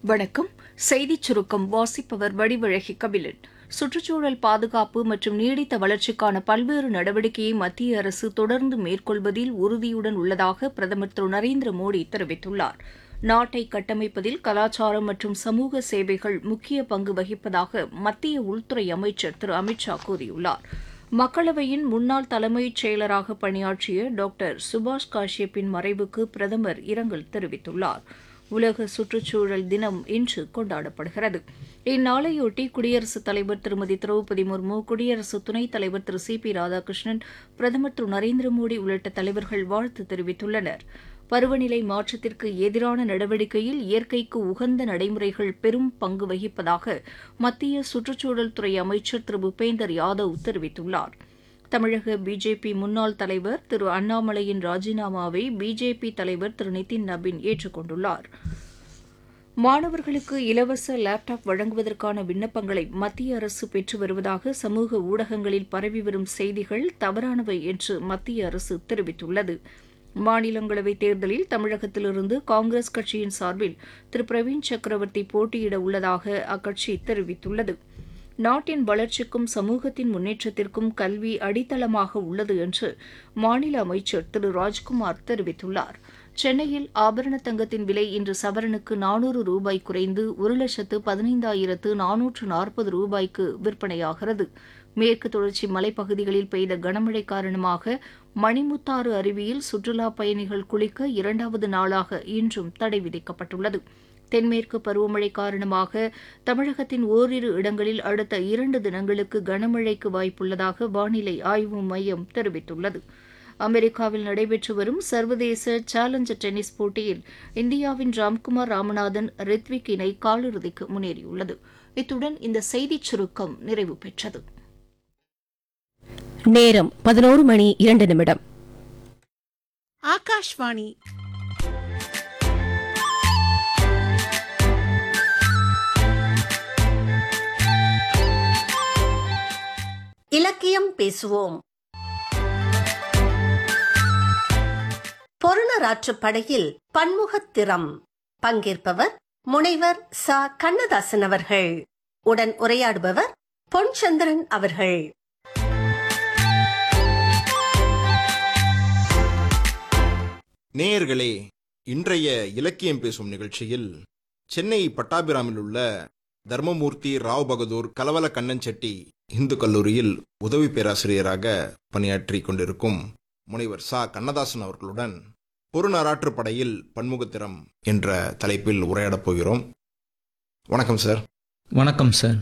வணக்கம் செய்திச் சுருக்கம் வாசிப்பவர் வடிவழகி கபிலன் சுற்றுச்சூழல் பாதுகாப்பு மற்றும் நீடித்த வளர்ச்சிக்கான பல்வேறு நடவடிக்கையை மத்திய அரசு தொடர்ந்து மேற்கொள்வதில் உறுதியுடன் உள்ளதாக பிரதமர் திரு நரேந்திர மோடி தெரிவித்துள்ளார் நாட்டை கட்டமைப்பதில் கலாச்சாரம் மற்றும் சமூக சேவைகள் முக்கிய பங்கு வகிப்பதாக மத்திய உள்துறை அமைச்சர் திரு அமித் ஷா கூறியுள்ளார் மக்களவையின் முன்னாள் தலைமைச் செயலராக பணியாற்றிய டாக்டர் சுபாஷ் காஷ்யப்பின் மறைவுக்கு பிரதமர் இரங்கல் தெரிவித்துள்ளார் உலக சுற்றுச்சூழல் தினம் இன்று கொண்டாடப்படுகிறது இந்நாளையொட்டி குடியரசுத் தலைவர் திருமதி திரௌபதி முர்மு குடியரசு துணைத் தலைவர் திரு சி பி ராதாகிருஷ்ணன் பிரதமர் திரு நரேந்திர மோடி உள்ளிட்ட தலைவர்கள் வாழ்த்து தெரிவித்துள்ளனர் பருவநிலை மாற்றத்திற்கு எதிரான நடவடிக்கையில் இயற்கைக்கு உகந்த நடைமுறைகள் பெரும் பங்கு வகிப்பதாக மத்திய சுற்றுச்சூழல் துறை அமைச்சர் திரு பூபேந்தர் யாதவ் தெரிவித்துள்ளார் தமிழக பிஜேபி முன்னாள் தலைவர் திரு அண்ணாமலையின் ராஜினாமாவை பிஜேபி தலைவர் திரு நிதின் நபின் ஏற்றுக்கொண்டுள்ளார் மாணவர்களுக்கு இலவச லேப்டாப் வழங்குவதற்கான விண்ணப்பங்களை மத்திய அரசு பெற்று வருவதாக சமூக ஊடகங்களில் பரவி வரும் செய்திகள் தவறானவை என்று மத்திய அரசு தெரிவித்துள்ளது மாநிலங்களவைத் தேர்தலில் தமிழகத்திலிருந்து காங்கிரஸ் கட்சியின் சார்பில் திரு பிரவீன் சக்கரவர்த்தி போட்டியிட உள்ளதாக அக்கட்சி தெரிவித்துள்ளது நாட்டின் வளர்ச்சிக்கும் சமூகத்தின் முன்னேற்றத்திற்கும் கல்வி அடித்தளமாக உள்ளது என்று மாநில அமைச்சர் திரு ராஜ்குமார் தெரிவித்துள்ளார் சென்னையில் ஆபரண தங்கத்தின் விலை இன்று சவரனுக்கு நானூறு ரூபாய் குறைந்து ஒரு லட்சத்து பதினைந்தாயிரத்து நானூற்று நாற்பது ரூபாய்க்கு விற்பனையாகிறது மேற்கு தொடர்ச்சி மலைப்பகுதிகளில் பெய்த கனமழை காரணமாக மணிமுத்தாறு அருவியில் சுற்றுலாப் பயணிகள் குளிக்க இரண்டாவது நாளாக இன்றும் தடை விதிக்கப்பட்டுள்ளது தென்மேற்கு பருவமழை காரணமாக தமிழகத்தின் ஓரிரு இடங்களில் அடுத்த இரண்டு தினங்களுக்கு கனமழைக்கு வாய்ப்புள்ளதாக வானிலை ஆய்வு மையம் தெரிவித்துள்ளது அமெரிக்காவில் நடைபெற்று வரும் சர்வதேச சேலஞ்சர் டென்னிஸ் போட்டியில் இந்தியாவின் ராம்குமார் ராமநாதன் ரித்விக் இணை காலிறுதிக்கு முன்னேறியுள்ளது இத்துடன் இந்த செய்திச் சுருக்கம் நிறைவு பெற்றது நேரம் பதினோரு மணி இரண்டு நிமிடம் ஆகாஷ்வாணி இலக்கியம் பேசுவோம் பொருணராற்றுப் படையில் பன்முகத்திறம் பங்கேற்பவர் முனைவர் ச கண்ணதாசன் அவர்கள் உடன் உரையாடுபவர் பொன்சந்திரன் அவர்கள் நேயர்களே இன்றைய இலக்கியம் பேசும் நிகழ்ச்சியில் சென்னை பட்டாபிராமில் உள்ள தர்மமூர்த்தி ராவ் பகதூர் கலவல கண்ணன் செட்டி இந்து கல்லூரியில் உதவி பேராசிரியராக பணியாற்றி கொண்டிருக்கும் முனைவர் சா கண்ணதாசன் அவர்களுடன் பொருநராற்று படையில் பன்முகத்திறம் என்ற தலைப்பில் உரையாடப் போகிறோம் வணக்கம் சார் வணக்கம் சார்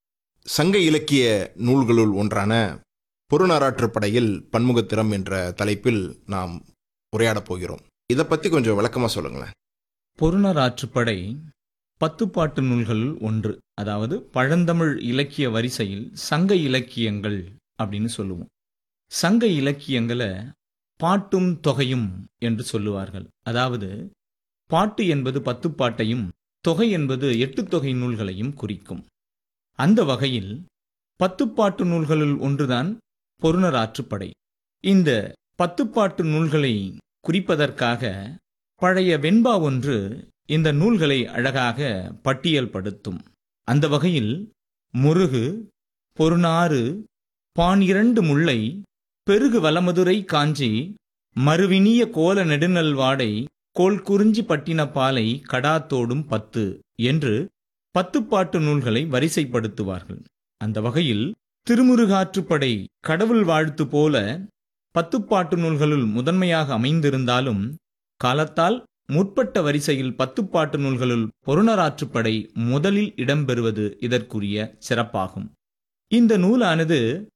சங்க இலக்கிய நூல்களுள் ஒன்றான பொருநராற்று படையில் பன்முகத்திறம் என்ற தலைப்பில் நாம் உரையாடப் போகிறோம் இதை பத்தி கொஞ்சம் விளக்கமா சொல்லுங்களேன் பொருணர் ஆற்றுப்படை பத்துப்பாட்டு நூல்களுள் ஒன்று அதாவது பழந்தமிழ் இலக்கிய வரிசையில் சங்க இலக்கியங்கள் அப்படின்னு சொல்லுவோம் சங்க இலக்கியங்களை பாட்டும் தொகையும் என்று சொல்லுவார்கள் அதாவது பாட்டு என்பது பத்துப்பாட்டையும் தொகை என்பது எட்டு தொகை நூல்களையும் குறிக்கும் அந்த வகையில் பத்துப்பாட்டு நூல்களுள் ஒன்றுதான் பொருணர் ஆற்றுப்படை இந்த பத்துப்பாட்டு நூல்களை குறிப்பதற்காக பழைய வெண்பா ஒன்று இந்த நூல்களை அழகாக பட்டியல் படுத்தும் அந்த வகையில் முருகு பொருநாறு பானிரண்டு முல்லை பெருகு வலமதுரை காஞ்சி மறுவினிய கோல நெடுநல்வாடை கோல் குறிஞ்சி பட்டின பாலை கடாத்தோடும் பத்து என்று பத்துப்பாட்டு நூல்களை வரிசைப்படுத்துவார்கள் அந்த வகையில் திருமுருகாற்றுப்படை கடவுள் வாழ்த்து போல பத்துப்பாட்டு நூல்களுள் முதன்மையாக அமைந்திருந்தாலும் காலத்தால் முற்பட்ட வரிசையில் பத்துப்பாட்டு நூல்களுள் பொருணராற்றுப்படை முதலில் இடம்பெறுவது இதற்குரிய சிறப்பாகும் இந்த நூலானது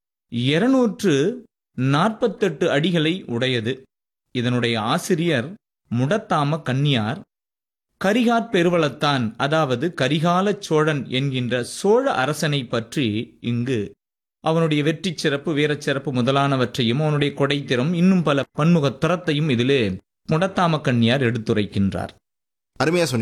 இருநூற்று நாற்பத்தெட்டு அடிகளை உடையது இதனுடைய ஆசிரியர் முடத்தாம கன்னியார் கரிகாற் பெருவளத்தான் அதாவது கரிகாலச் சோழன் என்கின்ற சோழ அரசனை பற்றி இங்கு அவனுடைய வெற்றி சிறப்பு வீரச் சிறப்பு முதலானவற்றையும் அவனுடைய கொடைத்திறம் இன்னும் பல பன்முக திறத்தையும் இதிலே முடத்தாம கன்னியார் எடுத்துரைக்கின்றார் அருமையா சொன்னீங்க